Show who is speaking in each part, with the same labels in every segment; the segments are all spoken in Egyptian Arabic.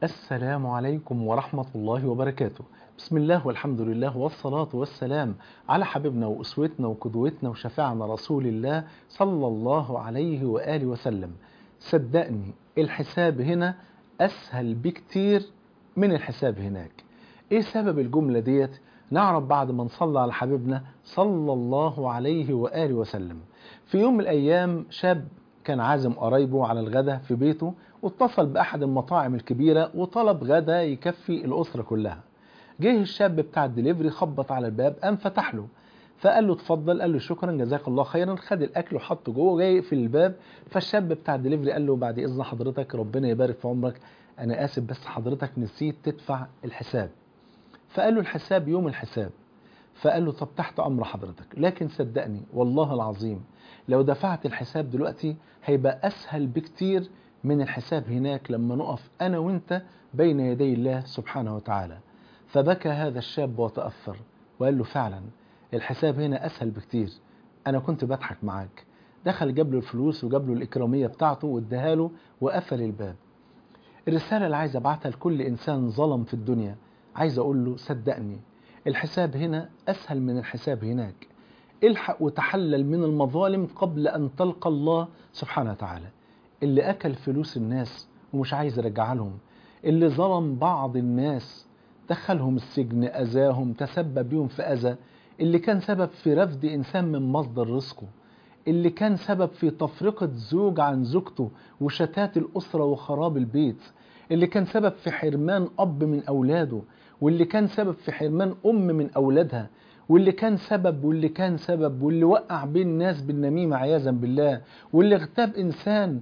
Speaker 1: السلام عليكم ورحمة الله وبركاته بسم الله والحمد لله والصلاة والسلام على حبيبنا وأسوتنا وقدوتنا وشفاعنا رسول الله صلى الله عليه وآله وسلم صدقني الحساب هنا أسهل بكتير من الحساب هناك إيه سبب الجملة ديت نعرف بعد ما نصلى على حبيبنا صلى الله عليه وآله وسلم في يوم من الأيام شاب كان عازم قرايبه على الغداء في بيته واتصل بأحد المطاعم الكبيرة وطلب غدا يكفي الأسرة كلها جه الشاب بتاع الدليفري خبط على الباب قام فتح له فقال له اتفضل قال له شكرا جزاك الله خيرا خد الاكل وحطه جوه جاي يقفل الباب فالشاب بتاع الدليفري قال له بعد اذن حضرتك ربنا يبارك في عمرك انا اسف بس حضرتك نسيت تدفع الحساب فقال له الحساب يوم الحساب فقال له طب تحت امر حضرتك لكن صدقني والله العظيم لو دفعت الحساب دلوقتي هيبقى اسهل بكتير من الحساب هناك لما نقف انا وانت بين يدي الله سبحانه وتعالى فبكى هذا الشاب وتأثر وقال له فعلا الحساب هنا أسهل بكتير أنا كنت بضحك معاك دخل جاب له الفلوس وجاب له الإكرامية بتاعته واداها له وقفل الباب الرسالة اللي عايز أبعتها لكل إنسان ظلم في الدنيا عايز أقول له صدقني الحساب هنا أسهل من الحساب هناك الحق وتحلل من المظالم قبل أن تلقى الله سبحانه وتعالى اللي أكل فلوس الناس ومش عايز يرجعها لهم اللي ظلم بعض الناس دخلهم السجن أذاهم تسبب بيهم في أذى اللي كان سبب في رفض إنسان من مصدر رزقه اللي كان سبب في تفرقة زوج عن زوجته وشتات الأسرة وخراب البيت اللي كان سبب في حرمان أب من أولاده واللي كان سبب في حرمان أم من أولادها واللي كان سبب واللي كان سبب واللي وقع بين الناس بالنميمة عياذا بالله واللي اغتاب إنسان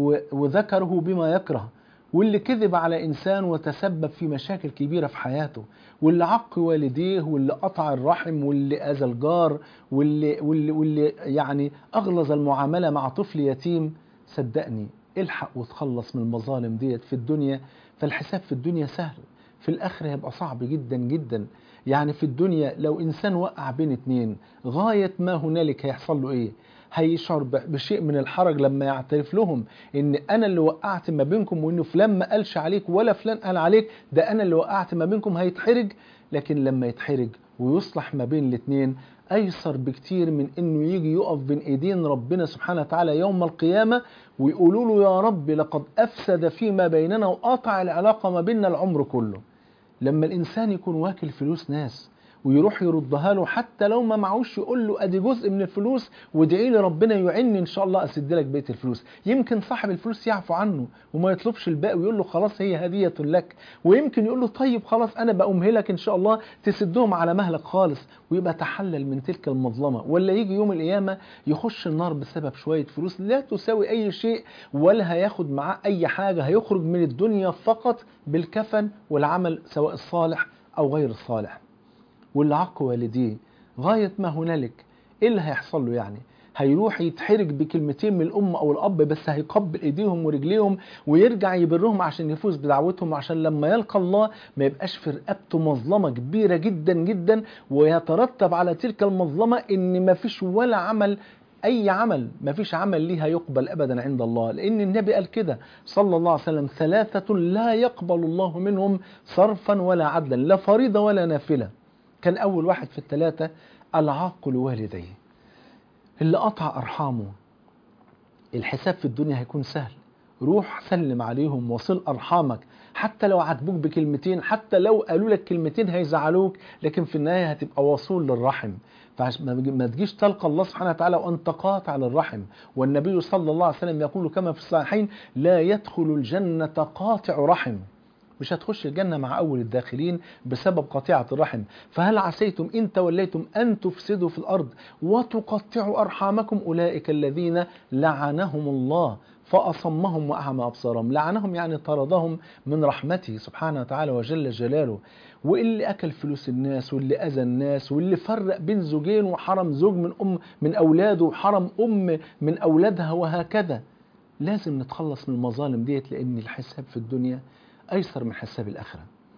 Speaker 1: وذكره بما يكره واللي كذب على إنسان وتسبب في مشاكل كبيرة في حياته واللي عق والديه واللي قطع الرحم واللي أذى الجار واللي, واللي, واللي يعني أغلظ المعاملة مع طفل يتيم صدقني الحق وتخلص من المظالم ديت في الدنيا فالحساب في الدنيا سهل في الآخرة هيبقى صعب جدا جدا يعني في الدنيا لو إنسان وقع بين اتنين غاية ما هنالك هيحصل له إيه هيشعر بشيء من الحرج لما يعترف لهم ان انا اللي وقعت ما بينكم وانه فلان ما قالش عليك ولا فلان قال عليك ده انا اللي وقعت ما بينكم هيتحرج لكن لما يتحرج ويصلح ما بين الاثنين ايسر بكتير من انه يجي يقف بين ايدين ربنا سبحانه وتعالى يوم القيامه ويقولوا له يا رب لقد افسد فيما بيننا وقاطع العلاقه ما بيننا العمر كله لما الانسان يكون واكل فلوس ناس ويروح يردها له حتى لو ما معوش يقول له ادي جزء من الفلوس وادعي لي ربنا يعني ان شاء الله اسد لك بقيه الفلوس يمكن صاحب الفلوس يعفو عنه وما يطلبش الباقي ويقول له خلاص هي هديه لك ويمكن يقول له طيب خلاص انا بأمهلك ان شاء الله تسدهم على مهلك خالص ويبقى تحلل من تلك المظلمه ولا يجي يوم القيامه يخش النار بسبب شويه فلوس لا تساوي اي شيء ولا هياخد معاه اي حاجه هيخرج من الدنيا فقط بالكفن والعمل سواء الصالح او غير الصالح واللي عق والديه غاية ما هنالك ايه اللي هيحصل له يعني هيروح يتحرج بكلمتين من الام او الاب بس هيقبل ايديهم ورجليهم ويرجع يبرهم عشان يفوز بدعوتهم عشان لما يلقى الله ما يبقاش في رقبته مظلمه كبيره جدا جدا ويترتب على تلك المظلمه ان ما فيش ولا عمل اي عمل ما فيش عمل ليها يقبل ابدا عند الله لان النبي قال كده صلى الله عليه وسلم ثلاثه لا يقبل الله منهم صرفا ولا عدلا لا فريضه ولا نافله كان أول واحد في الثلاثة العاق لوالديه اللي قطع أرحامه الحساب في الدنيا هيكون سهل روح سلم عليهم وصل أرحامك حتى لو عاتبوك بكلمتين حتى لو قالوا لك كلمتين هيزعلوك لكن في النهاية هتبقى وصول للرحم فما تجيش تلقى الله سبحانه وتعالى وأنت قاطع للرحم والنبي صلى الله عليه وسلم يقول كما في الصحيحين لا يدخل الجنة قاطع رحم مش هتخش الجنة مع أول الداخلين بسبب قطيعة الرحم فهل عسيتم إن توليتم أن تفسدوا في الأرض وتقطعوا أرحامكم أولئك الذين لعنهم الله فأصمهم وأعمى أبصارهم لعنهم يعني طردهم من رحمته سبحانه وتعالى وجل جلاله واللي أكل فلوس الناس واللي أذى الناس واللي فرق بين زوجين وحرم زوج من أم من أولاده وحرم أم من أولادها وهكذا لازم نتخلص من المظالم ديت لأن الحساب في الدنيا أيسر من حساب الآخرة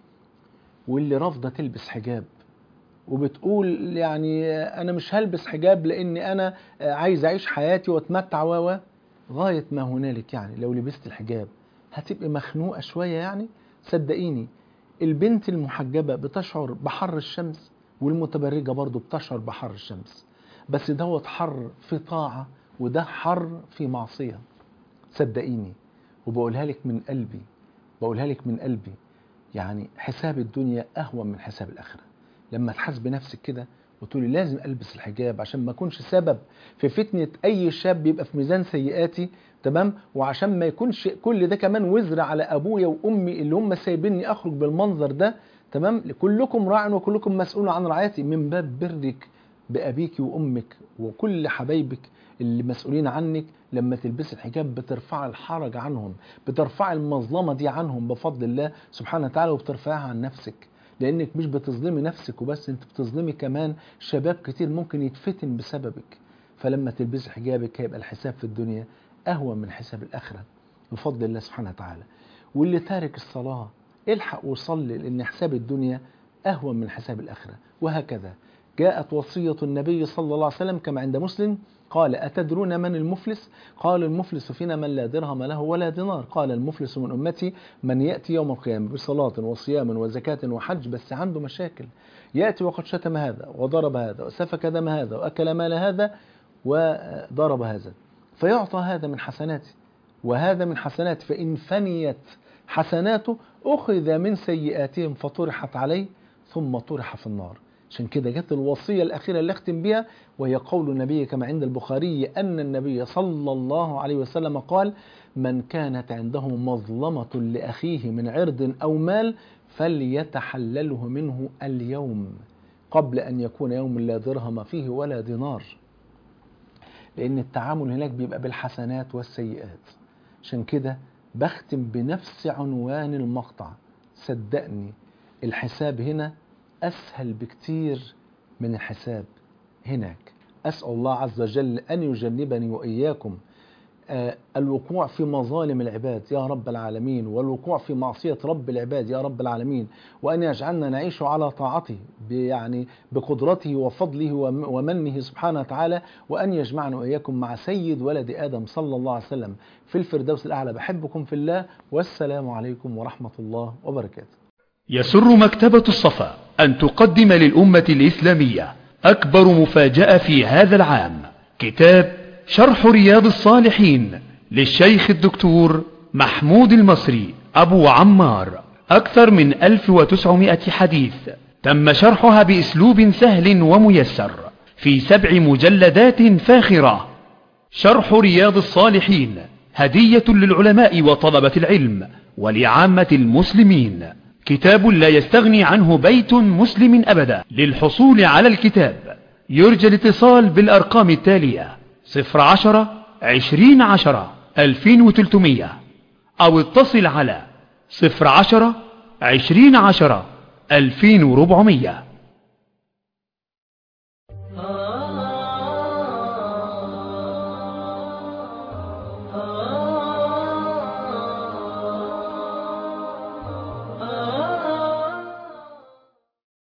Speaker 1: واللي رافضة تلبس حجاب وبتقول يعني أنا مش هلبس حجاب لأني أنا عايز أعيش حياتي وأتمتع و غاية ما هنالك يعني لو لبست الحجاب هتبقى مخنوقة شوية يعني صدقيني البنت المحجبة بتشعر بحر الشمس والمتبرجة برضو بتشعر بحر الشمس بس دوت حر في طاعة وده حر في معصية صدقيني وبقولها لك من قلبي بقولها لك من قلبي يعني حساب الدنيا أهون من حساب الآخرة لما تحاسبي نفسك كده وتقولي لازم ألبس الحجاب عشان ما أكونش سبب في فتنة أي شاب يبقى في ميزان سيئاتي تمام وعشان ما يكونش كل ده كمان وزر على أبويا وأمي اللي هم سايبيني أخرج بالمنظر ده تمام كلكم راع وكلكم مسؤول عن رعايتي من باب برك بأبيك وأمك وكل حبايبك اللي مسؤولين عنك لما تلبسي الحجاب بترفع الحرج عنهم بترفع المظلمة دي عنهم بفضل الله سبحانه وتعالى وبترفعها عن نفسك لانك مش بتظلمي نفسك وبس انت بتظلمي كمان شباب كتير ممكن يتفتن بسببك فلما تلبسي حجابك هيبقى الحساب في الدنيا اهون من حساب الاخره بفضل الله سبحانه وتعالى واللي تارك الصلاه الحق وصلي لان حساب الدنيا اهون من حساب الاخره وهكذا جاءت وصيه النبي صلى الله عليه وسلم كما عند مسلم قال أتدرون من المفلس قال المفلس فينا من لا درهم له ولا دينار قال المفلس من أمتي من يأتي يوم القيامة بصلاة وصيام وزكاة وحج بس عنده مشاكل يأتي وقد شتم هذا وضرب هذا وسفك دم هذا وأكل مال هذا وضرب هذا فيعطى هذا من حسناته وهذا من حسناته فإن فنيت حسناته أخذ من سيئاتهم فطرحت عليه ثم طرح في النار عشان كده جت الوصية الأخيرة اللي أختم بها وهي قول النبي كما عند البخاري أن النبي صلى الله عليه وسلم قال من كانت عنده مظلمة لأخيه من عرض أو مال فليتحلله منه اليوم قبل أن يكون يوم لا درهم فيه ولا دينار لأن التعامل هناك بيبقى بالحسنات والسيئات عشان كده بختم بنفس عنوان المقطع صدقني الحساب هنا أسهل بكتير من الحساب هناك أسأل الله عز وجل أن يجنبني وإياكم آه الوقوع في مظالم العباد يا رب العالمين والوقوع في معصية رب العباد يا رب العالمين وأن يجعلنا نعيش على طاعته يعني بقدرته وفضله ومنه سبحانه وتعالى وأن يجمعنا وإياكم مع سيد ولد آدم صلى الله عليه وسلم في الفردوس الأعلى بحبكم في الله والسلام عليكم ورحمة الله وبركاته
Speaker 2: يسر مكتبة الصفا أن تقدم للأمة الإسلامية أكبر مفاجأة في هذا العام كتاب شرح رياض الصالحين للشيخ الدكتور محمود المصري أبو عمار أكثر من 1900 حديث تم شرحها بأسلوب سهل وميسر في سبع مجلدات فاخرة شرح رياض الصالحين هدية للعلماء وطلبة العلم ولعامة المسلمين كتاب لا يستغني عنه بيت مسلم أبدا للحصول على الكتاب يرجى الاتصال بالأرقام التالية صفر عشرة عشرين عشرة ألفين وتلتمية أو اتصل على صفر عشرة عشرين عشرة ألفين وربعمية